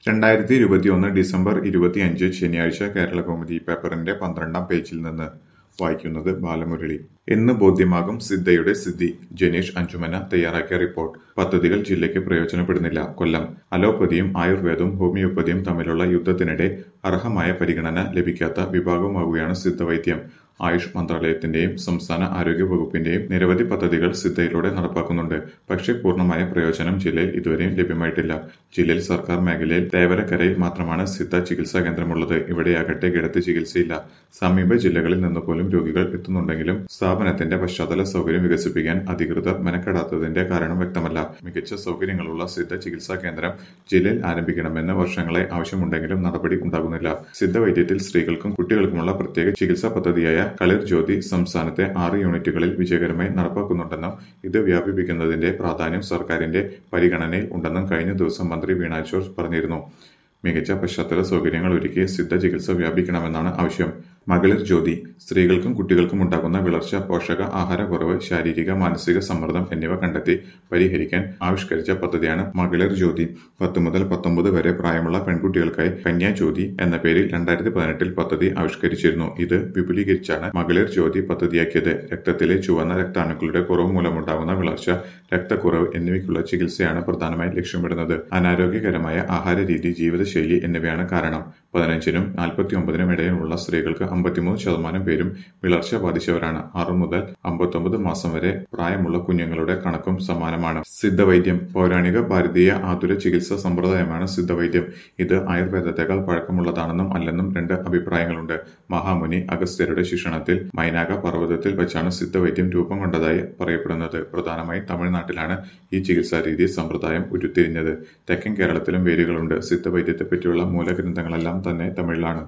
രണ്ടായിരത്തി ഇരുപത്തിയൊന്ന് ഡിസംബർ ഇരുപത്തിയഞ്ച് ശനിയാഴ്ച കേരളകൗമുദി പേപ്പറിന്റെ പന്ത്രണ്ടാം പേജിൽ നിന്ന് വായിക്കുന്നത് ബാലമുരളി എന്ന് ബോധ്യമാകും സിദ്ധയുടെ സിദ്ധി ജനീഷ് അഞ്ചുമന തയ്യാറാക്കിയ റിപ്പോർട്ട് പദ്ധതികൾ ജില്ലയ്ക്ക് പ്രയോജനപ്പെടുന്നില്ല കൊല്ലം അലോപ്പതിയും ആയുർവേദവും ഹോമിയോപ്പതിയും തമ്മിലുള്ള യുദ്ധത്തിനിടെ അർഹമായ പരിഗണന ലഭിക്കാത്ത വിഭാഗമാവുകയാണ് സിദ്ധവൈദ്യം ആയുഷ് മന്ത്രാലയത്തിന്റെയും സംസ്ഥാന ആരോഗ്യ വകുപ്പിന്റെയും നിരവധി പദ്ധതികൾ സിദ്ധയിലൂടെ നടപ്പാക്കുന്നുണ്ട് പക്ഷേ പൂർണ്ണമായ പ്രയോജനം ജില്ലയിൽ ഇതുവരെയും ലഭ്യമായിട്ടില്ല ജില്ലയിൽ സർക്കാർ മേഖലയിൽ തേവരക്കരയിൽ മാത്രമാണ് സിദ്ധ ചികിത്സാ കേന്ദ്രമുള്ളത് ഇവിടെയാകട്ടെ കിടത്തി ചികിത്സയില്ല സമീപ ജില്ലകളിൽ നിന്ന് പോലും രോഗികൾ എത്തുന്നുണ്ടെങ്കിലും സ്ഥാപനത്തിന്റെ പശ്ചാത്തല സൗകര്യം വികസിപ്പിക്കാൻ അധികൃതർ മെനക്കെടാത്തതിന്റെ കാരണം വ്യക്തമല്ല മികച്ച സൗകര്യങ്ങളുള്ള സിദ്ധ ചികിത്സാ കേന്ദ്രം ജില്ലയിൽ ആരംഭിക്കണമെന്ന് വർഷങ്ങളായി ആവശ്യമുണ്ടെങ്കിലും നടപടി ഉണ്ടാകുന്നില്ല സിദ്ധ വൈദ്യത്തിൽ സ്ത്രീകൾക്കും കുട്ടികൾക്കുമുള്ള പ്രത്യേക ചികിത്സാ പദ്ധതിയായ കളിർ ജ്യോതി സംസ്ഥാനത്തെ ആറ് യൂണിറ്റുകളിൽ വിജയകരമായി നടപ്പാക്കുന്നുണ്ടെന്നും ഇത് വ്യാപിപ്പിക്കുന്നതിന്റെ പ്രാധാന്യം സർക്കാരിന്റെ പരിഗണനയിൽ ഉണ്ടെന്നും കഴിഞ്ഞ ദിവസം മന്ത്രി വീണ ജോർജ് പറഞ്ഞിരുന്നു മികച്ച പശ്ചാത്തല സൗകര്യങ്ങൾ ഒരുക്കി സിദ്ധ ചികിത്സ വ്യാപിക്കണമെന്നാണ് ആവശ്യം മകളിർ ജ്യോതി സ്ത്രീകൾക്കും കുട്ടികൾക്കും ഉണ്ടാകുന്ന വിളർച്ച പോഷക ആഹാരക്കുറവ് ശാരീരിക മാനസിക സമ്മർദ്ദം എന്നിവ കണ്ടെത്തി പരിഹരിക്കാൻ ആവിഷ്കരിച്ച പദ്ധതിയാണ് മകളിർ ജ്യോതി പത്ത് മുതൽ പത്തൊമ്പത് വരെ പ്രായമുള്ള പെൺകുട്ടികൾക്കായി കന്യാ ജ്യോതി എന്ന പേരിൽ രണ്ടായിരത്തി പതിനെട്ടിൽ പദ്ധതി ആവിഷ്കരിച്ചിരുന്നു ഇത് വിപുലീകരിച്ചാണ് മകളിർ ജ്യോതി പദ്ധതിയാക്കിയത് രക്തത്തിലെ ചുവന്ന രക്താണുക്കളുടെ കുറവ് മൂലമുണ്ടാകുന്ന വിളർച്ച രക്തക്കുറവ് എന്നിവയ്ക്കുള്ള ചികിത്സയാണ് പ്രധാനമായും ലക്ഷ്യമിടുന്നത് അനാരോഗ്യകരമായ ആഹാര രീതി ജീവിതശൈലി എന്നിവയാണ് കാരണം പതിനഞ്ചിനും നാൽപ്പത്തിയൊമ്പതിനും ഇടയിലുള്ള സ്ത്രീകൾക്ക് അമ്പത്തിമൂന്ന് ശതമാനം പേരും വിളർച്ച ബാധിച്ചവരാണ് ആറു മുതൽ അമ്പത്തൊമ്പത് മാസം വരെ പ്രായമുള്ള കുഞ്ഞുങ്ങളുടെ കണക്കും സമാനമാണ് സിദ്ധവൈദ്യം പൗരാണിക ഭാരതീയ ആതുര ചികിത്സാ സമ്പ്രദായമാണ് സിദ്ധവൈദ്യം ഇത് ആയുർവേദത്തെക്കാൾ പഴക്കമുള്ളതാണെന്നും അല്ലെന്നും രണ്ട് അഭിപ്രായങ്ങളുണ്ട് മഹാമുനി അഗസ്ത്യരുടെ ശിക്ഷണത്തിൽ മൈനാക പർവ്വതത്തിൽ വെച്ചാണ് സിദ്ധവൈദ്യം രൂപം കൊണ്ടതായി പറയപ്പെടുന്നത് പ്രധാനമായും തമിഴ്നാട്ടിലാണ് ഈ ചികിത്സാരീതി സമ്പ്രദായം ഉരുത്തിരിഞ്ഞത് തെക്കൻ കേരളത്തിലും വേരുകളുണ്ട് സിദ്ധവൈദ്യത്തെപ്പറ്റിയുള്ള മൂലഗ്രന്ഥങ്ങളെല്ലാം തന്നെ തമിഴിലാണ്